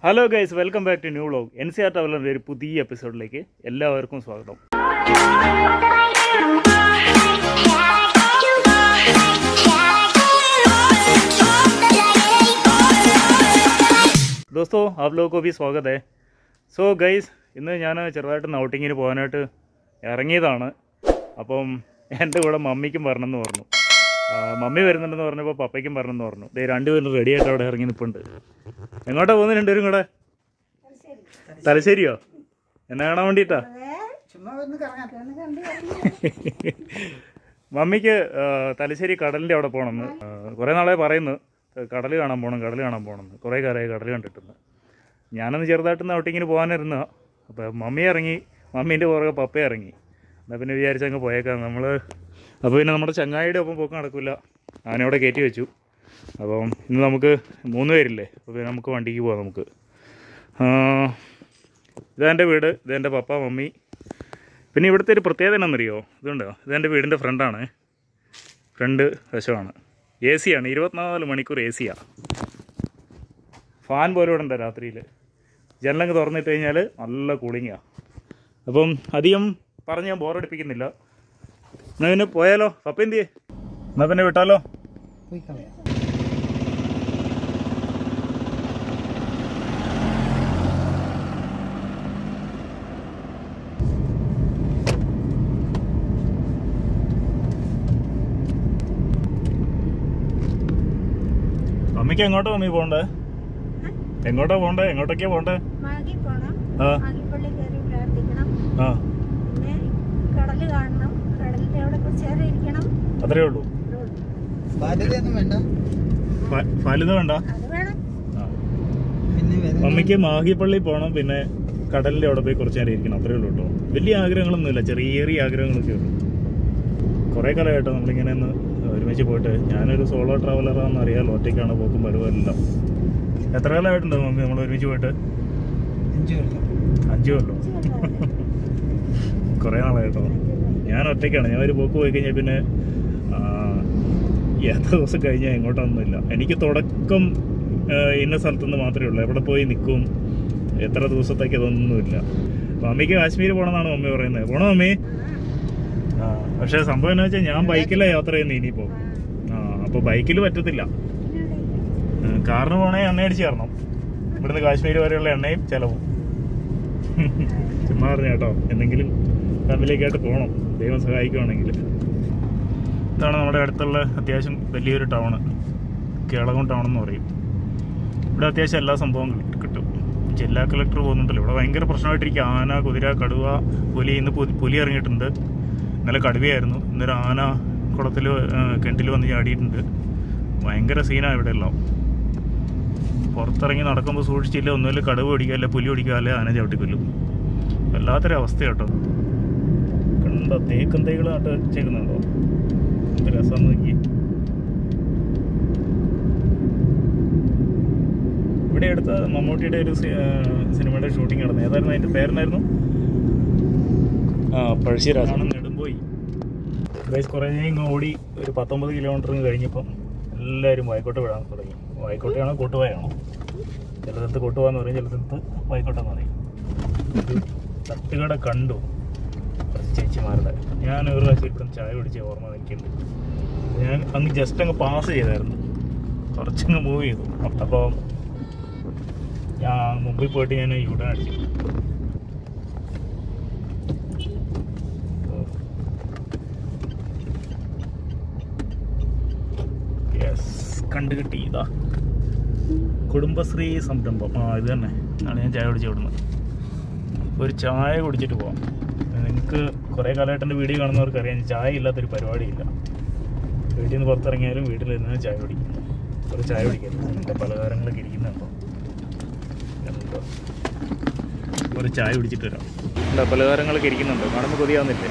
Hello guys welcome back to new vlog N C R ട്രാവലറിൻ്റെ ഒരു പുതിയ എപ്പിസോഡിലേക്ക് എല്ലാവർക്കും സ്വാഗതം ദോസ്തോ ആപ് ലോഗോ भी സ്വാഗത് है സോ ഗൈസ് ഇന്ന് ഞാൻ ചെറുതായിട്ടൊന്ന് ഔട്ടിങ്ങിന് പോകാനായിട്ട് ഇറങ്ങിയതാണ് അപ്പം എൻ്റെ കൂടെ മമ്മിക്കും വരണമെന്ന് പറഞ്ഞു ആ, മമ്മി വരുന്നുണ്ടെന്ന് പറഞ്ഞപ്പോൾ പപ്പയ്ക്കും വരണമെന്ന് പറഞ്ഞു ദേ രണ്ടുപേരും റെഡി ആയിട്ട് അവിടെ ഇറങ്ങി നിൽപ്പുണ്ട് എങ്ങോട്ടാ പോകുന്നത് രണ്ടുപേരും കൂടെ തലശ്ശേരിയോ എന്നെ കാണാൻ വേണ്ടിയിട്ടാ മമ്മിക്ക് ആ, തലശ്ശേരി കടലിൻ്റെ അവിടെ പോകണമെന്ന് കുറേ നാളെ പറയുന്നു കടൽ കാണാൻ പോകണം കടൽ കാണാൻ പോകണമെന്ന് കുറേ കാലമായി കടൽ കണ്ടിട്ടുണ്ട് ഞാനൊന്ന് ചെറുതായിട്ടൊന്ന് ഔട്ടിങ്ങിന് പോകാനിരുന്ന അപ്പോൾ മമ്മി ഇറങ്ങി മമ്മീൻ്റെ പുറകെ പപ്പ ഇറങ്ങി എന്നാൽ പിന്നെ വിചാരിച്ചങ്ങ് പോയേക്കാം നമ്മൾ അപ്പോൾ പിന്നെ നമ്മുടെ ചങ്ങായിയുടെ ഒപ്പം പോക്ക് നടക്കില്ല അവനവിടെ കയറ്റി വെച്ചു അപ്പം ഇന്ന് നമുക്ക് മൂന്ന് പേരില്ലേ അപ്പോൾ പിന്നെ നമുക്ക് വണ്ടിക്ക് പോവാം നമുക്ക് ആ, ഇതെൻ്റെ വീട് ഇതെൻ്റെ പപ്പ മമ്മി പിന്നെ ഇവിടുത്തെ ഒരു പ്രത്യേകത എന്നാണെന്നറിയോ ഇതുണ്ടോ ഇതെൻ്റെ വീടിൻ്റെ ഫ്രണ്ടാണ് ഫ്രണ്ട് വശമാണ് എ സിയാണ് ഇരുപത്തിനാല് മണിക്കൂർ എ സിയാണ് ഫാൻ പോലും ഇവിടെ ഉണ്ട് രാത്രിയിൽ ജനലങ്ങ് തുറന്നിട്ട് കഴിഞ്ഞാൽ നല്ല കൂളിങ്ങാണ് അപ്പം അധികം പറഞ്ഞ് ഞാൻ ബോറടിപ്പിക്കുന്നില്ല എന്നാൽ പിന്നെ പോയാലോ പപ്പ എന്തിയേ എന്നാൽ പിന്നെ വിട്ടാലോ മമ്മിക്ക് എങ്ങോട്ടാ മമ്മി പോണ്ടേ എങ്ങോട്ടാ പോണ്ടേ എങ്ങോട്ടൊക്കെയാ പോണ്ടേ മാഗി പോണം ആ മാഗിപ്പള്ളി കയറി പ്രാർത്ഥിക്കണം ആ പിന്നെ കടല് കാണണം കടലിന്റെ അവിടെ കുറച്ച് നേരം ഇരിക്കണം അത്രേ ഉള്ളൂ ബാധ്യതയൊന്നും വേണ്ട ഫ- ഫലിത വേണ്ട അത് വേണം ആ. പിന്നെ വേറെ മമ്മിക്ക് മാഹിപ്പള്ളി പോകണം പിന്നെ കടലിന്റെ അവിടെ പോയി കുറച്ച് നേരം ഇരിക്കണം അത്രേ ഉള്ളൂ കേട്ടോ വലിയ ആഗ്രഹങ്ങളൊന്നുമില്ല ചെറിയ ചെറിയ ആഗ്രഹങ്ങളൊക്കെ ഉള്ളൂ കുറേ കാലമായിട്ടോ നമ്മളിങ്ങനെ ഒന്ന് ഒരുമിച്ച് പോയിട്ട് ഞാനൊരു സോളോ ട്രാവലറാണെന്ന് അറിയാമല്ലോ ഒറ്റയ്ക്കാണ് പോക്കും വരുവെല്ലാം എത്ര കാലമായിട്ടുണ്ടോ മമ്മി നമ്മൾ ഒരുമിച്ച് പോയിട്ട് അഞ്ചു കൊല്ലം അഞ്ചു കൊല്ലോ കുറേ നാളായിട്ടോ ഞാൻ ഒറ്റയ്ക്കാണ് ഞാൻ ഒരു പോക്ക് പോയി കഴിഞ്ഞാൽ പിന്നെ ആ, എത്ര ദിവസം കഴിഞ്ഞാൽ എങ്ങോട്ടൊന്നുമില്ല എനിക്ക് തുടക്കം ആ, ഇന്ന സ്ഥലത്തുനിന്ന് മാത്രമേ ഉള്ളൂ എവിടെ പോയി നിൽക്കും എത്ര ദിവസത്തേക്ക് അതൊന്നുമില്ല മമ്മിക്ക് കാശ്മീർ പോകണമെന്നാണ് മമ്മി പറയുന്നത് പോണോ മമ്മി ആ പക്ഷേ സംഭവം എന്താ വെച്ചാൽ ഞാൻ ബൈക്കിലാണ് യാത്ര ചെയ്യുന്നത് ഇനിയിപ്പോൾ ആ അപ്പോൾ ബൈക്കിൽ പറ്റത്തില്ല ആ, കാറിന് പോകണേ എണ്ണ അടിച്ച് കയറണം ഇവിടുന്ന് കാശ്മീർ വരെയുള്ള എണ്ണയും ചിലവും ചുമ്മാ പറഞ്ഞ കേട്ടോ എന്തെങ്കിലും ഫാമിലിയൊക്കെ പോകണം ദൈവം സഹായിക്കുവാണെങ്കിൽ ഇതാണ് നമ്മുടെ അടുത്തുള്ള അത്യാവശ്യം വലിയൊരു ടൗണ് കേളകം ടൗൺ എന്ന് പറയും ഇവിടെ അത്യാവശ്യം എല്ലാ സംഭവവും കിട്ടും- കിട്ടും ജില്ലാ കളക്ടർ പോകുന്നുണ്ടല്ലോ ഇവിടെ ഭയങ്കര പ്രശ്നമായിട്ടിരിക്കും ആന കുതിര കടുവ പുലി ഇന്ന് പു- പുലി ഇറങ്ങിയിട്ടുണ്ട് ഇന്നലെ കടുവയായിരുന്നു ഇന്നൊരു ആന കുളത്തിൽ കിണറ്റിൽ വന്ന് ചാടിയിട്ടുണ്ട് ഭയങ്കര സീനാണ് ഇവിടെ എല്ലാം പുറത്തിറങ്ങി നടക്കുമ്പോൾ സൂക്ഷിച്ചില്ല ഒന്നുമില്ല കടുവ പിടിക്കുക അല്ലെ പുലി പിടിക്കുക അല്ലെ ആന ചവിട്ടിക്കൊല്ലും വല്ലാത്തൊരു അവസ്ഥ കേട്ടോ കണ്ടോ തേക്കും തൈകൾ നട്ട് വെച്ചേക്കുന്നുണ്ടോ എന്ത് രസം നോക്കി ഇവിടെ അടുത്ത മമ്മൂട്ടിയുടെ ഒരു സി- ആ, സിനിമയുടെ ഷൂട്ടിംഗ് നടന്നു ഏതായിരുന്നു അതിന്റെ പേരെന്നായിരുന്നു ആ പഴശ്ശിരാജാണ് നെടുമ്പോയി ഗൈസ് കുറേ ഇങ്ങ് ഓടി ഒരു പത്തൊമ്പത് കിലോമീറ്റർ കഴിഞ്ഞപ്പം എല്ലാവരും വായിക്കോട്ട് വിടാൻ തുടങ്ങി വായിക്കോട്ടയാണോ കൂട്ടുവായാണോ ചില സ്ഥലത്ത് കൂട്ടുവാന്ന് പറയും ചില സ്ഥലത്ത് വായിക്കോട്ടെന്ന് പറയും ഒരു തട്ടുകട കണ്ടു കുറച്ച് ചേച്ചിമാരുടെ ഞാൻ ഒരു പ്രാവശ്യം ഇവിടെ ചായ കുടിച്ച ഓർമ്മ എനിക്കുണ്ട് ഞാൻ അങ്ങ് ജസ്റ്റ് അങ്ങ് പാസ് ചെയ്തായിരുന്നു കുറച്ചങ്ങ് മൂവ് ചെയ്തു അപ്പോൾ ഞാൻ മുമ്പിൽ പോയിട്ട് ഞാൻ യൂട്ടേൺ അടിച്ചു യെസ് കണ്ടു കിട്ടി ഇതാ കുടുംബശ്രീ സംരംഭം ആ ഇത് തന്നെ ആണ് ഞാൻ ചായ കുടിച്ച് വിടുന്നത് ഒരു ചായ കുടിച്ചിട്ട് പോവാം നിങ്ങൾക്ക് കുറേ കാലമായിട്ട് എൻ്റെ വീഡിയോ കാണുന്നവർക്ക് അറിയാം ചായ ഇല്ലാത്തൊരു പരിപാടിയില്ല വീട്ടിൽ നിന്ന് പുറത്തിറങ്ങിയാലും വീട്ടിലിരുന്ന് ചായ കുടിക്കും ഒരു ചായ കുടിക്കരുത് എൻ്റെ പലഹാരങ്ങളൊക്കെ ഇരിക്കുന്നുണ്ടോ കണ്ടോ? ഒരു ചായ കുടിച്ചിട്ട് വരാം എന്താ പലഹാരങ്ങളൊക്കെ ഇരിക്കുന്നുണ്ടോ കാണുമ്പോൾ കൊതിയാവുന്നില്ലേ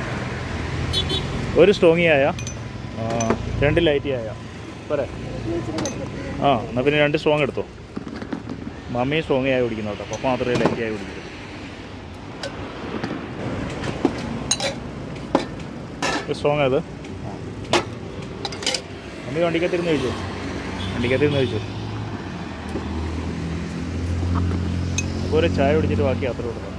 ഒരു സ്ട്രോങ്ങി ആയ ആ, രണ്ട് ലൈറ്റി ആയ പോരെ ആ എന്നാൽ പിന്നെ രണ്ട് സ്ട്രോങ് എടുത്തോ മമ്മി സ്ട്രോങ് ആയി കുടിക്കുന്നു കേട്ടോ പപ്പ മാത്രമേ ലൈറ്റ് ആയി കുടിക്കൂ സ്ട്രോങ് അത് മമ്മി വണ്ടിക്കകത്തിരുന്ന് കഴിച്ചു വണ്ടിക്കകത്തിരുന്ന് കഴിച്ചു അപ്പോൾ ഒരു ചായ കുടിച്ചിട്ട് ബാക്കി യാത്ര കൊടുക്കാം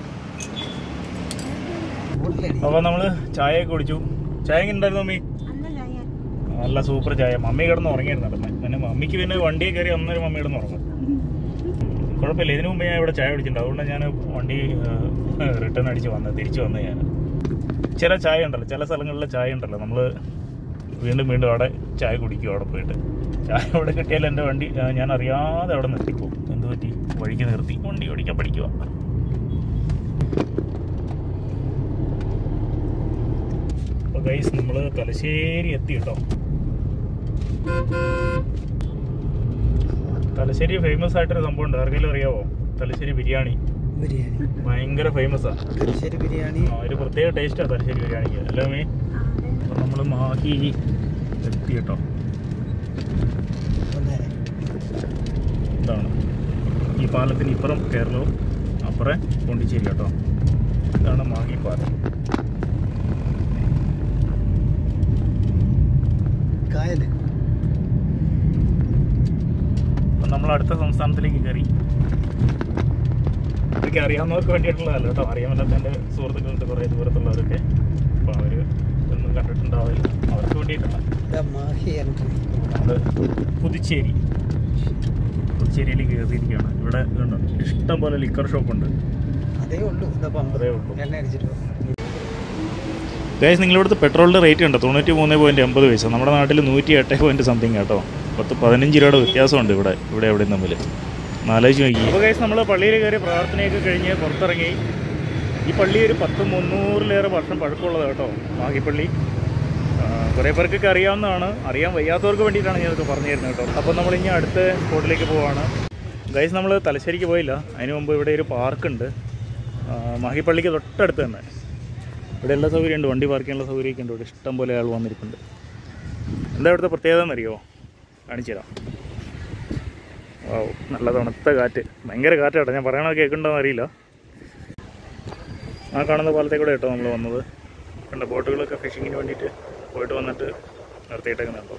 ബോട്ടിലടി അപ്പോൾ നമ്മൾ ചായയൊക്കെ കുടിച്ചു ചായ എങ്ങനെ ഉണ്ടായിരുന്നു മമ്മി അന്ന് ചായ നല്ല സൂപ്പർ ചായ മമ്മി കിടന്ന് ഉറങ്ങിയിരുന്നു നടന്നെ പിന്നെ മമ്മിക്ക് പിന്നെ വണ്ടിയെ കയറി അന്നേരം മമ്മി കിടന്ന് ഉറങ്ങും കുഴപ്പമില്ല ഇതിനു മുമ്പ് ഞാൻ ഇവിടെ ചായ കുടിച്ചിട്ടുണ്ട് അതുകൊണ്ട് ഞാൻ വണ്ടി റിട്ടേൺ അടിച്ച് വന്നത് തിരിച്ചു വന്നത് ഞാൻ ചില ചായ ഉണ്ടല്ലോ ചില സ്ഥലങ്ങളിലെ ചായ ഉണ്ടല്ലോ നമ്മൾ വീണ്ടും വീണ്ടും അവിടെ ചായ കുടിക്കും അവിടെ പോയിട്ട് ചായ അവിടെ കിട്ടിയാൽ എൻ്റെ വണ്ടി ആ, ഞാൻ അറിയാതെ അവിടെ നിർത്തിപ്പോകും എന്ത് പറ്റി വഴിക്ക് നിർത്തി വണ്ടി ഓടിക്കാൻ പഠിക്കുക അപ്പോൾ ഗൈസ് നമ്മൾ തലശ്ശേരി എത്തി കേട്ടോ തലശ്ശേരി ഫേമസ് ആയിട്ടൊരു സംഭവം ഉണ്ട് ആർക്കെങ്കിലും അറിയാവോ തലശ്ശേരി ബിരിയാണി ബിരിയാണി ഭയങ്കര ഫേമസ് ആണ് തലശ്ശേരി ബിരിയാണി ആ, ഒരു പ്രത്യേക ടേസ്റ്റാണ് തലശ്ശേരി ബിരിയാണിക്ക് അല്ലേ മേ ആ, അതെ. അപ്പോൾ നമ്മൾ മാഹി എത്തി കേട്ടോ ഒന്നേരെ ഇതാണ് ഈ പാലത്തിന് ഇപ്പുറം കേരളവും അപ്പുറം പോണ്ടിച്ചേരി കേട്ടോ ഇതാണ് മാഹി പാലം കായല് അപ്പം നമ്മൾ അടുത്ത സംസ്ഥാനത്തിലേക്ക് കയറി ഇതൊക്കെ അറിയാവുന്നവർക്ക് വേണ്ടിയിട്ടുള്ളതല്ല കേട്ടോ അറിയാൻ പറ്റാത്ത എൻ്റെ സുഹൃത്തുക്കളുണ്ട് കുറേ ദൂരത്തുള്ളവരൊക്കെ അപ്പോൾ അവർ ഒന്നും കണ്ടിട്ടുണ്ടാവില്ല അവർക്ക് വേണ്ടിയിട്ടാണ് ഇതാ മാഹി എൻട്രി നമ്മൾ പുതുച്ചേരി പുതുച്ചേരിയിലേക്ക് കയറിയിരിക്കുകയാണ് ഇവിടെ ഇതുണ്ട് ഇഷ്ടം പോലെ ലിക്കർ ഷോപ്പുണ്ട് അതേ ഉള്ളൂ ഇതാ പമ്പ് അതേ ഉള്ളൂ എണ്ണ അടിച്ചിട്ട് പോ. ഗൈസ് നിങ്ങളിവിടുത്തെ പെട്രോളിൻ്റെ റേറ്റ് ഉണ്ട് തൊണ്ണൂറ്റി മൂന്ന് പോയിൻറ്റ് എൺപത് പൈസ നമ്മുടെ നാട്ടിൽ നൂറ്റി എട്ട് പോയിൻറ്റ് സംതിങ് കേട്ടോ പത്ത് പതിനഞ്ച് രൂപയുടെ വ്യത്യാസമുണ്ട് ഇവിടെ ഇവിടെ എവിടെയും തമ്മിൽ നാലോചിച്ച് നോക്കി അപ്പോൾ ഗൈസ് നമ്മൾ പള്ളിയിൽ കയറി പ്രാർത്ഥനയൊക്കെ കഴിഞ്ഞ് പുറത്തിറങ്ങി ഈ പള്ളി ഒരു പത്ത് മുന്നൂറിലേറെ വർഷം പഴക്കമുള്ളത് കേട്ടോ മാഹിപ്പള്ളി ആ, കുറേ പേർക്കൊക്കെ അറിയാവുന്നതാണ് അറിയാൻ വയ്യാത്തവർക്ക് വേണ്ടിയിട്ടാണ് ഞാനതൊക്കെ പറഞ്ഞു തരുന്നത് കേട്ടോ അപ്പോൾ നമ്മൾ ഇനി അടുത്ത സ്പോട്ടിലേക്ക് പോവാണ് ഗൈസ് നമ്മൾ തലശ്ശേരിക്ക് പോയില്ല അതിന് മുമ്പ് ഇവിടെ ഒരു പാർക്കുണ്ട് മാഹിപ്പള്ളിക്ക് തൊട്ടടുത്ത് തന്നെ ഇവിടെ എല്ലാ സൗകര്യം ഉണ്ട് വണ്ടി പാർക്ക് ചെയ്യാനുള്ള സൗകര്യമൊക്കെ ഉണ്ട് ഇവിടെ ഇഷ്ടം പോലെ ആൾ വന്നിരിപ്പുണ്ട് എന്താ ഇവിടുത്തെ പ്രത്യേകത എന്നറിയോ കാണിച്ചു തരാം ഓ നല്ല തണുത്ത കാറ്റ് ഭയങ്കര കാറ്റാട്ടോ ഞാൻ പറയണത് കേൾക്കണ്ടോ അറിയില്ല ആ കാണുന്ന പാലത്തേക്കൂടെ കേട്ടോ നമ്മൾ വന്നത് കണ്ട ബോട്ടുകളൊക്കെ ഫിഷിങ്ങിന് വേണ്ടിയിട്ട് പോയിട്ട് വന്നിട്ട് നിർത്തിയിട്ടേക്കുന്നുണ്ടോ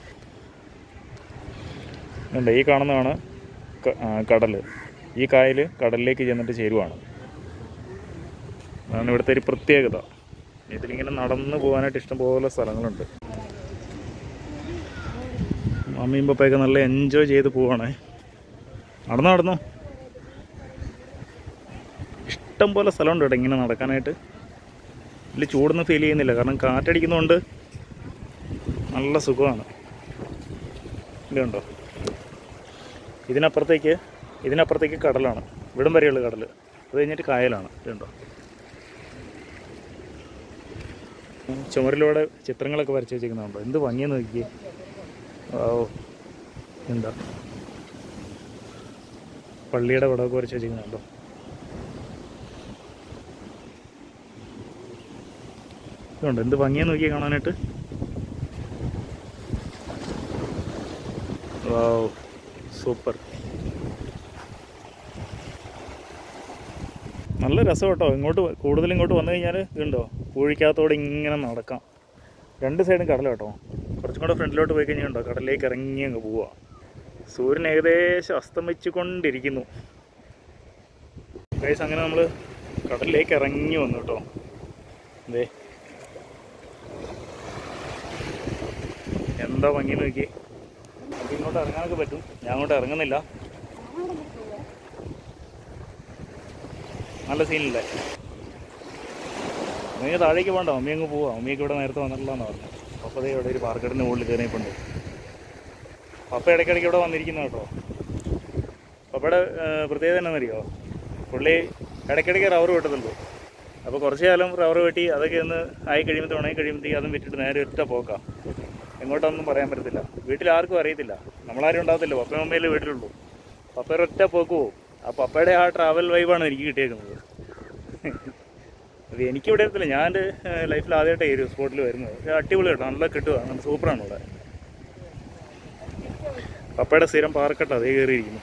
ഉണ്ട് ഈ കാണുന്നതാണ് ക- ആ, കടൽ ഈ കായൽ കടലിലേക്ക് ചെന്നിട്ട് ചേരുവാണ് അതാണ് ഇവിടുത്തെ ഒരു പ്രത്യേകത ഇതിലിങ്ങനെ നടന്നു പോകാനായിട്ട് ഇഷ്ടംപോലെ സ്ഥലങ്ങളുണ്ട് മമ്മിയും പപ്പയൊക്കെ നല്ല എൻജോയ് ചെയ്ത് പോവാണേ നടന്നു നടന്നു ഇഷ്ടം പോലെ സ്ഥലമുണ്ട് ഇവിടെ ഇങ്ങനെ നടക്കാനായിട്ട് വലിയ ചൂടൊന്നും ഫീൽ ചെയ്യുന്നില്ല കാരണം കാറ്റടിക്കുന്നതുകൊണ്ട് നല്ല സുഖമാണ് ഇതുണ്ടോ ഇതിനപ്പുറത്തേക്ക് ഇതിനപ്പുറത്തേക്ക് കടലാണ് ഇവിടം വരെയുള്ള കടൽ അത് കഴിഞ്ഞിട്ട് കായലാണ് ഇതുണ്ടോ ചുമരിലൂടെ ചിത്രങ്ങളൊക്കെ വരച്ച് വെച്ചിരിക്കുന്നുണ്ടോ എന്ത് ഭംഗിയെന്ന് നോക്കിയേ ഓ എന്താ പള്ളിയുടെ പടമൊക്കെ വരച്ച് വെച്ചിരിക്കുന്നുണ്ടോ ഇതുണ്ട് എന്ത് ഭംഗിയെന്ന് നോക്കിയേ കാണാനായിട്ട് വാവ് സൂപ്പർ നല്ല രസം കേട്ടോ ഇങ്ങോട്ട് വ- കൂടുതൽ ഇങ്ങോട്ട് വന്നു കഴിഞ്ഞാൽ ഇതുണ്ടോ പൂഴിക്കകത്തോടെ ഇങ്ങനെ നടക്കാം രണ്ട് സൈഡും കടല കേട്ടോ കുറച്ചും കൂടെ ഫ്രണ്ടിലോട്ട് പോയി കഴിഞ്ഞാൽ ഉണ്ടോ കടലിലേക്ക് ഇറങ്ങി അങ്ങ് പോവുക സൂര്യൻ ഏകദേശം അസ്തമിച്ചു കൊണ്ടിരിക്കുന്നു ഗൈസ് അങ്ങനെ നമ്മൾ കടലിലേക്ക് ഇറങ്ങി വന്നു കേട്ടോ അതെ എന്താ ഭംഗി നോക്കി നമുക്ക് ഇങ്ങോട്ട് ഇറങ്ങാനൊക്കെ പറ്റും ഞാൻ അങ്ങോട്ട് ഇറങ്ങുന്നില്ല നല്ല സീനല്ലേ മമ്മി താഴേക്ക് പോകണ്ട മമ്മി അങ്ങ് പോവാ മമ്മിയൊക്കെ ഇവിടെ നേരത്തെ വന്നിട്ടില്ലെന്ന് പറഞ്ഞു പപ്പ ദേ ഇവിടെ ഒരു പാർക്കറ്റിൻ്റെ മുകളിൽ കയറിയപ്പോണ്ട് പപ്പ ഇടയ്ക്കിടയ്ക്ക് ഇവിടെ വന്നിരിക്കുന്ന കേട്ടോ പപ്പയുടെ ഏർ, പ്രത്യേകത എന്നാണെന്നറിയോ പുള്ളി ഇടയ്ക്കിടയ്ക്ക് റബ്ബർ വെട്ടുന്നുണ്ട് അപ്പോൾ കുറച്ച് കാലം റബ്ബർ വെട്ടി അതൊക്കെ ഒന്ന് ആയി കഴിയുമ്പോൾ ഉണങ്ങി കഴിയുമ്പോഴത്തേക്ക് അതും വിട്ടിട്ട് നേരെ ഒറ്റ പോക്കാം എങ്ങോട്ടൊന്നും പറയാൻ പറ്റത്തില്ല വീട്ടിൽ ആർക്കും അറിയത്തില്ല നമ്മളാരും ഉണ്ടാകത്തില്ല പപ്പയും മമ്മയിലേ വീട്ടിലുള്ളൂ പപ്പയുടെ ഒറ്റ പോക്ക് പോകും ആ പപ്പയുടെ ആ ട്രാവൽ വൈബാണ് എനിക്ക് കിട്ടിയേക്കുന്നത് അത് എനിക്ക് ഇവിടെ എത്തില്ല ഞാൻ എൻ്റെ ലൈഫിൽ ആദ്യമായിട്ട് ഈ ഒരു സ്പോട്ടിൽ വരുന്നത് പക്ഷേ അടിപൊളി കേട്ടോ നല്ല കിട്ടുക നല്ല സൂപ്പറാണ് ഇവിടെ പപ്പയുടെ സ്ഥിരം പാർക്കട്ടോ അതേ കയറിയിരിക്കുന്നു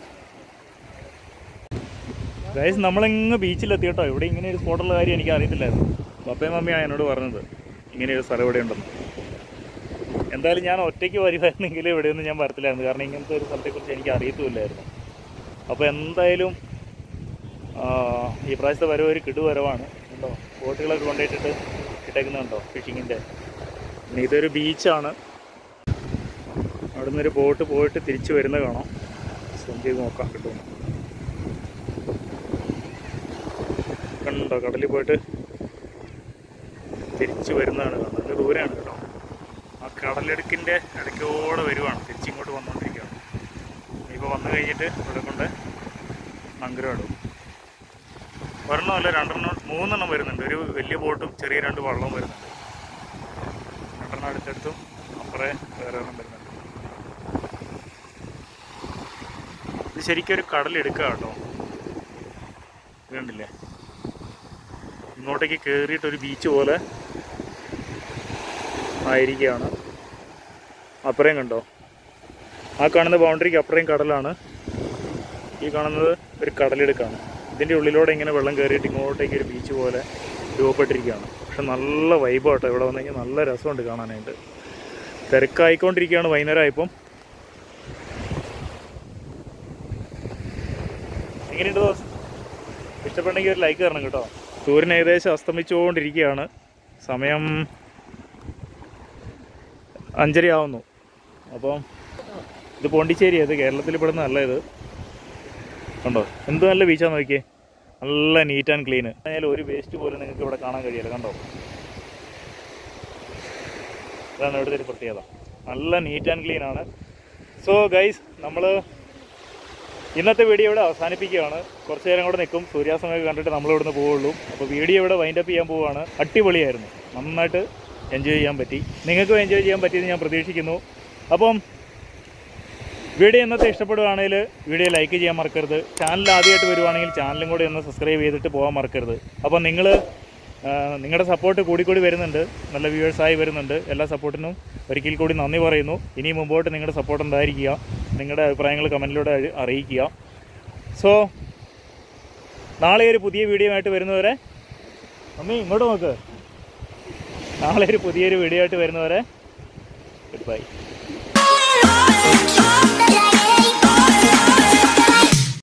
ഗൈസ് നമ്മളെങ്ങ് ബീച്ചിലെത്തി കേട്ടോ ഇവിടെ ഇങ്ങനെ ഒരു സ്പോട്ടുള്ള കാര്യം എനിക്ക് അറിയത്തില്ലായിരുന്നു പപ്പയും മമ്മിയാണ് എന്നോട് പറഞ്ഞത് ഇങ്ങനെ ഒരു സ്ഥലം ഇവിടെ ഉണ്ടെന്ന് എന്തായാലും ഞാൻ ഒറ്റയ്ക്ക് വരുമായിരുന്നെങ്കിൽ ഇവിടെയൊന്നും ഞാൻ വരത്തില്ലായിരുന്നു കാരണം ഇങ്ങനത്തെ ഒരു സ്ഥലത്തെക്കുറിച്ച് എനിക്ക് അറിയത്തുമില്ലായിരുന്നു അപ്പോൾ എന്തായാലും ആ, ഈ പ്രാവശ്യത്തെ വരവ് ഒരു കിടുവരവാണ് ഉണ്ടോ ബോട്ടുകളൊക്കെ കൊണ്ടുപോയിട്ടിട്ട് ഇട്ടേക്കുന്നുണ്ടോ ഫിഷിങ്ങിൻ്റെ പിന്നെ ഇതൊരു ബീച്ചാണ് അവിടെ നിന്നൊരു ബോട്ട് പോയിട്ട് തിരിച്ചു വരുന്നത് കാണാം സൂം ചെയ്ത് നോക്കാം കിട്ടും കണ്ടോ കടലിൽ പോയിട്ട് തിരിച്ചു വരുന്നതാണ് കാണുന്നത് നല്ല ദൂരെയാണ് കേട്ടോ ആ കടലെടുക്കിൻ്റെ ഇടയ്ക്കോടെ വരുവാണ് തിരിച്ചിങ്ങോട്ട് വന്നുകൊണ്ടിരിക്കുകയാണ് ഇപ്പോൾ വന്നു കഴിഞ്ഞിട്ട് ഇവിടെ കൊണ്ട് നങ്കരമിടും ഒരെണ്ണം അല്ല രണ്ടെണ്ണം മൂന്നെണ്ണം വരുന്നുണ്ട് ഒരു വലിയ ബോട്ടും ചെറിയ രണ്ട് വള്ളവും വരുന്നുണ്ട് രണ്ടെണ്ണം അടുത്തടുത്തും അപ്പുറേ വേറെ ഒരെണ്ണം വരുന്നുണ്ട് ഇത് ശരിക്കും ഒരു കടലെടുക്കുക കേട്ടോ ഇത് കണ്ടില്ലേ ഇങ്ങോട്ടേക്ക് കയറിയിട്ട് ഒരു ബീച്ച് പോലെ ആയിരിക്കുകയാണ് അപ്പുറയും കണ്ടോ ആ കാണുന്ന ബൗണ്ടറിക്ക് അപ്പുറയും കടലാണ് ഈ കാണുന്നത് ഒരു കടലെടുക്കാണ് ഇതിൻ്റെ ഉള്ളിലൂടെ ഇങ്ങനെ വെള്ളം കയറിയിട്ട് ഇങ്ങോട്ടേക്ക് ഒരു ബീച്ച് പോലെ രൂപപ്പെട്ടിരിക്കുകയാണ് പക്ഷെ നല്ല വൈബാട്ടോ ഇവിടെ വന്നു കഴിഞ്ഞാൽ നല്ല രസമുണ്ട് കാണാനായിട്ട് തിരക്കായിക്കൊണ്ടിരിക്കുകയാണ് വൈകുന്നേരം ആയപ്പം എങ്ങനെയുണ്ട് ദോസ് ഇഷ്ടപ്പെട്ടെങ്കിൽ ഒരു ലൈക്ക് തരണം കേട്ടോ സൂര്യൻ ഏകദേശം അസ്തമിച്ചുകൊണ്ടിരിക്കുകയാണ് സമയം അഞ്ചര ആവുന്നു അപ്പോൾ ഇത് പോണ്ടിച്ചേരി ഇത് കേരളത്തിൽ പെടുന്ന അല്ല ഇത് കണ്ടോ എന്ത് നല്ല ബീച്ചാന്ന് നോക്കിയേ നല്ല നീറ്റ് ആൻഡ് ക്ലീൻ ആയാലും ഒരു വേസ്റ്റ് പോലും നിങ്ങൾക്ക് ഇവിടെ കാണാൻ കഴിയില്ല കണ്ടോ ഇതാണ് ഇവിടുത്തെ ഒരു പ്രത്യേകത നല്ല നീറ്റ് ആൻഡ് ക്ലീൻ ആണ് സോ ഗൈസ് നമ്മൾ ഇന്നത്തെ വീഡിയോ ഇവിടെ അവസാനിപ്പിക്കുകയാണ് കുറച്ച് നേരം കൂടെ നിൽക്കും സൂര്യാസ്തമയൊക്കെ കണ്ടിട്ട് നമ്മൾ ഇവിടുന്ന് പോവുള്ളൂ അപ്പോൾ വീഡിയോ ഇവിടെ വൈൻഡപ്പ് ചെയ്യാൻ പോവുകയാണ് അടിപൊളിയായിരുന്നു നന്നായിട്ട് എൻജോയ് ചെയ്യാൻ പറ്റി നിങ്ങൾക്കും എൻജോയ് ചെയ്യാൻ പറ്റിയെന്ന് ഞാൻ പ്രതീക്ഷിക്കുന്നു അപ്പം വീഡിയോ ഇന്നത്തെ ഇഷ്ടപ്പെടുവാണെങ്കിൽ വീഡിയോ ലൈക്ക് ചെയ്യാൻ മറക്കരുത് ചാനൽ ആദ്യമായിട്ട് വരുവാണെങ്കിൽ ചാനലും കൂടി ഒന്ന് സബ്സ്ക്രൈബ് ചെയ്തിട്ട് പോകാൻ മറക്കരുത് അപ്പോൾ നിങ്ങൾ നിങ്ങളുടെ സപ്പോർട്ട് കൂടിക്കൂടി വരുന്നുണ്ട് നല്ല വ്യൂവേഴ്സായി വരുന്നുണ്ട് എല്ലാ സപ്പോർട്ടിനും ഒരിക്കൽ കൂടി നന്ദി പറയുന്നു ഇനി മുമ്പോട്ട് നിങ്ങളുടെ സപ്പോർട്ട് ഉണ്ടായിരിക്കുക നിങ്ങളുടെ അഭിപ്രായങ്ങൾ കമൻറ്റിലൂടെ അറി- അറിയിക്കുക സോ നാളെ ഒരു പുതിയ വീഡിയോ ആയിട്ട് വരുന്നവരെ അമ്മി ഇങ്ങോട്ട് നോക്ക് നാളെ ഒരു പുതിയൊരു വീഡിയോ ആയിട്ട് വരുന്നവരെ ഗുഡ് ബൈ Drop the